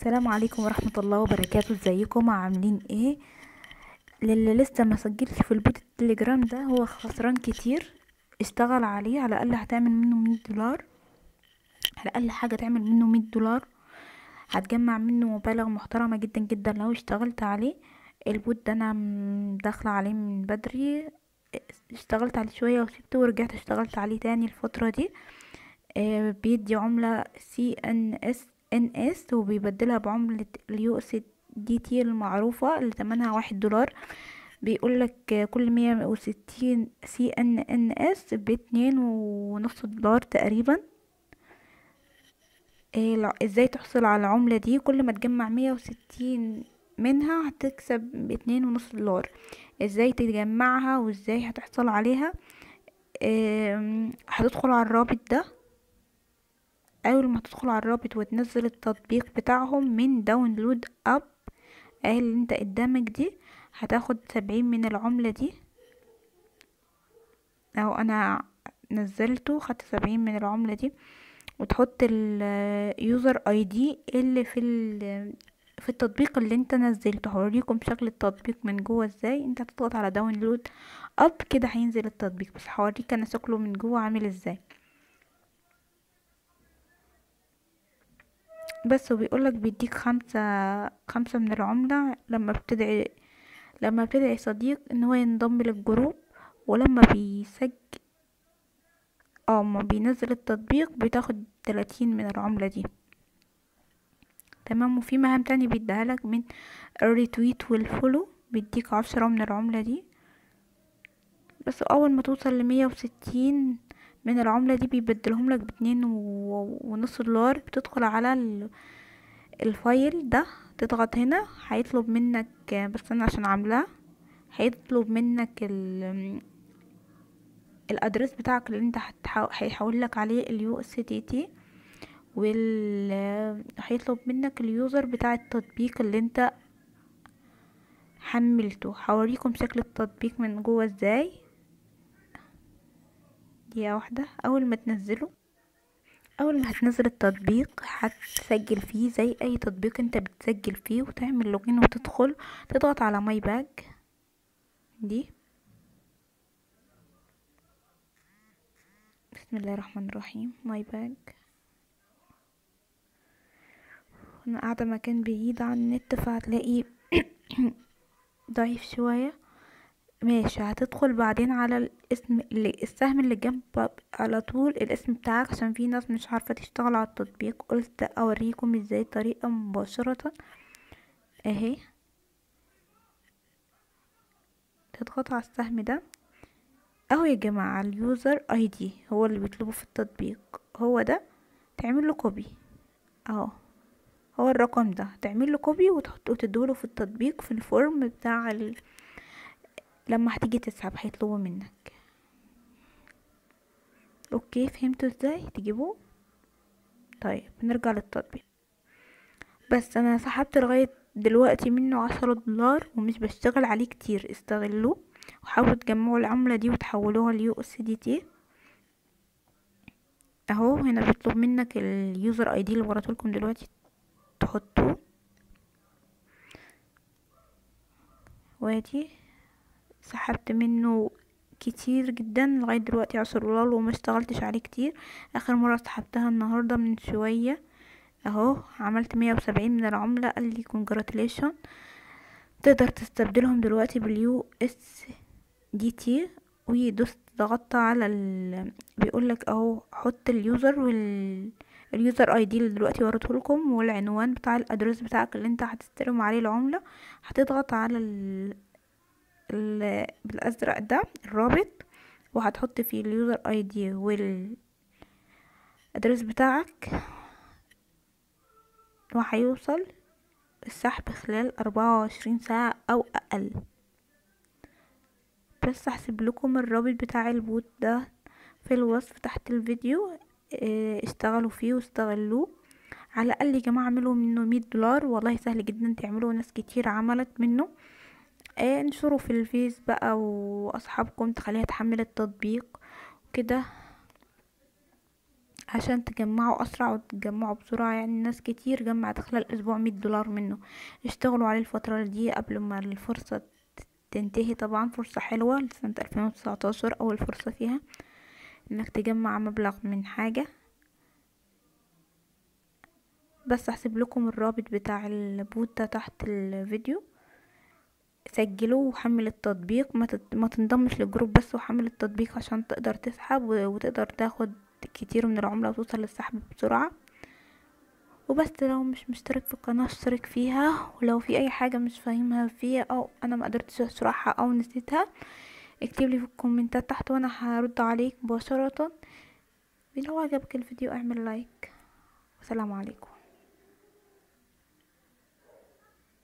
السلام عليكم ورحمة الله وبركاته ازيكم عاملين ايه للي لسه ما سجلش في البوت التليجرام ده هو خسران كتير اشتغل عليه على الاقل هتعمل منه مية دولار على الاقل حاجة تعمل منه مية دولار هتجمع منه مبالغ محترمة جدا جدا لو اشتغلت عليه البوت ده انا م- داخلة عليه من بدري اشتغلت عليه شوية وسبته ورجعت اشتغلت عليه تاني الفترة دي آه، بيدي عملة سي ان اس ان اس وبيبدلها بعملة اليو اس دي تي المعروفة اللي تمنها واحد دولار بيقولك كل مية وستين سي ان ان اس باتنين ونص دولار تقريبا إيه لا- ازاي تحصل على العملة دي كل ما تجمع مية وستين منها هتكسب باتنين ونص دولار ازاي تجمعها وازاي هتحصل عليها إيه هتدخل على الرابط ده اول ما تدخل على الرابط وتنزل التطبيق بتاعهم من داونلود اب اهي اللي انت قدامك دي هتاخد سبعين من العملة دي اهو انا نزلته خدت سبعين من العملة دي وتحط اليوزر اي دي اللي في ال في التطبيق اللي انت نزلته هوريكم شكل التطبيق من جوه ازاي انت هتضغط على داونلود اب كده هينزل التطبيق بس هوريك انا شكله من جوه عامل ازاي بس وبيقولك بيديك خمسة خمسة من العملة لما بتدعي لما بتدعي صديق ان هو ينضم للجروب ولما بيسجل اه ما بينزل التطبيق بتاخد تلاتين من العملة دي تمام وفي مهام تاني بيديهالك من الريتويت والفولو بيديك عشرة من العملة دي بس اول ما توصل لمية وستين من العملة دي بيبدلهم لك باتنين و- ونص دولار بتدخل على ال- الفايل ده تضغط هنا هيطلب منك بس انا عشان عاملاه هيطلب منك ال الادرس بتاعك اللي انت هتحو- هيحول لك عليه اليو اس تي تي وال هيطلب منك اليوزر بتاع التطبيق اللي انت حملته هوريكم شكل التطبيق من جوه ازاي دقيقة واحدة اول ما تنزله اول ما هتنزل التطبيق هتسجل فيه زي اي تطبيق انت بتسجل فيه وتعمل لوجين وتدخل تضغط على ماي باج دي بسم الله الرحمن الرحيم ماي باج انا قاعدة مكان بعيد عن النت فهتلاقي ضعيف شوية ماشي هتدخل بعدين على الاسم اللي السهم اللي جنب على طول الاسم بتاعك عشان في ناس مش عارفة تشتغل على التطبيق قلت اوريكم ازاي الطريقة مباشرة اهي تضغط على السهم ده اهو يا جماعة اليوزر اي دي هو اللي بيطلبه في التطبيق هو ده تعمل له كوبي اهو هو الرقم ده تعمل له كوبي وتحط وتدوله في التطبيق في الفورم بتاع ال... لما هتيجي تسحب هيطلبوا منك اوكي فهمتوا ازاي تجيبوه طيب نرجع للتطبيق بس انا سحبت لغاية دلوقتي منه عشرة دولار ومش بشتغل عليه كتير استغلوه وحاولوا تجمعوا العملة دي وتحولوها ليو اس دي تي اهو هنا بيطلب منك اليوزر اي دي اللي وريتهولكم دلوقتي تحطوه وادي سحبت منه كتير جدا لغاية دلوقتي عشر دولار وما اشتغلتش عليه كتير اخر مرة سحبتها النهاردة من شوية اهو عملت مية وسبعين من العملة قال لي congratulation تقدر تستبدلهم دلوقتي باليو اس دي تي ودوست ضغطت على ال بيقولك اهو حط اليوزر وال اليوزر اي دي اللي دلوقتي وريته لكم والعنوان بتاع الادرس بتاعك اللي انت هتستلم عليه العملة هتضغط على ال... ال... بالازرق ده الرابط وهتحط فيه اليوزر اي دي والادرس بتاعك وهيوصل السحب خلال أربعة وعشرين ساعة أو أقل بس هسيب لكم الرابط بتاع البوت ده في الوصف تحت الفيديو اه، اشتغلوا فيه واستغلوه على الأقل يا جماعة اعملوا منه مية دولار والله سهل جدا تعملوا ناس كتير عملت منه اه، انشروا في الفيس بقى وأصحابكم تخليها تحمل التطبيق كده عشان تجمعوا اسرع وتجمعوا بسرعة يعني ناس كتير جمعت خلال اسبوع مية دولار منه اشتغلوا عليه الفترة دي قبل ما الفرصة تنتهي طبعا فرصة حلوة لسنة الفين وتسعتاشر اول فرصة فيها انك تجمع مبلغ من حاجة بس هسيب لكم الرابط بتاع البوت ده تحت الفيديو سجلوه وحمل التطبيق ما, تت... ما تنضمش للجروب بس وحمل التطبيق عشان تقدر تسحب و... وتقدر تاخد كتير من العملة وتوصل للسحب بسرعة وبس لو مش مشترك في القناة اشترك فيها ولو في اي حاجة مش فاهمها فيها او انا ما قدرتش اشرحها او نسيتها اكتب لي في الكومنتات تحت وانا هرد عليك مباشرة لو عجبك الفيديو اعمل لايك والسلام عليكم